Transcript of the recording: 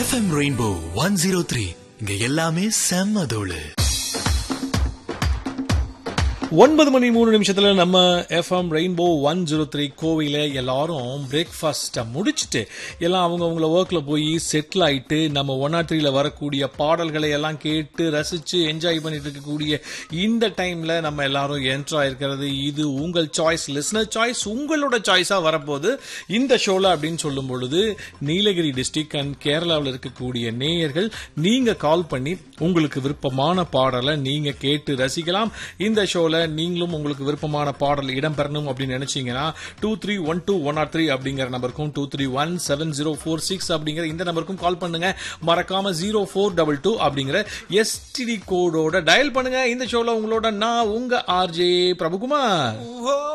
FM rainbow one zero three இங்க எல்லாமே செம்ம தோளு ஒன்பது மணி மூணு நிமிஷத்துல நம்ம FM rainbow one zero three கோவையில எல்லாரும் பிரேக்ஃபாஸ்ட்டை முடிச்சுட்டு எல்லாம் அவங்க அவங்கள ஒர்க்ல போய் செட்டில் ஆயிட்டு நம்ம ஒன் ஆர் த்ரீல வரக்கூடிய பாடல்களை எல்லாம் கேட்டு ரசிச்சு என்ஜாய் பண்ணிட்டு இருக்கக்கூடிய இந்த டைம்ல நம்ம எல்லாரும் என்ட்ரு ஆயிருக்கிறது இது உங்கள் சாய்ஸ் லிஸ்னர் சாய்ஸ் உங்களோட சாய்ஸா வரப்போகுது இந்த ஷோல அப்படின்னு சொல்லும் பொழுது நீலகிரி டிஸ்ட்ரிக்ட் அண்ட் கேரளாவில் இருக்கக்கூடிய நேயர்கள் நீங்க கால் பண்ணி உங்களுக்கு விருப்பமான பாடலை நீங்க கேட்டு ரசிக்கலாம் இந்த ஷோல நீங்களும் உங்களுக்கு விருப்பமான பாடல் இடம்பெறணும் அப்படின்னு நினைச்சீங்கன்னா two three one two one or three அப்படிங்கிற நம்பருக்கும் two three one seven zero four six அப்படிங்கிற இந்த நம்பருக்கும் கால் பண்ணுங்க மறக்காம ஜீரோ ஃபோர் டபுள் டூ அப்படிங்கிற எஸ்டிடி கோடோட டயல் பண்ணுங்க இந்த ஷோல உங்களோட நான் உங்க ஆர்ஜே பிரபுகுமார்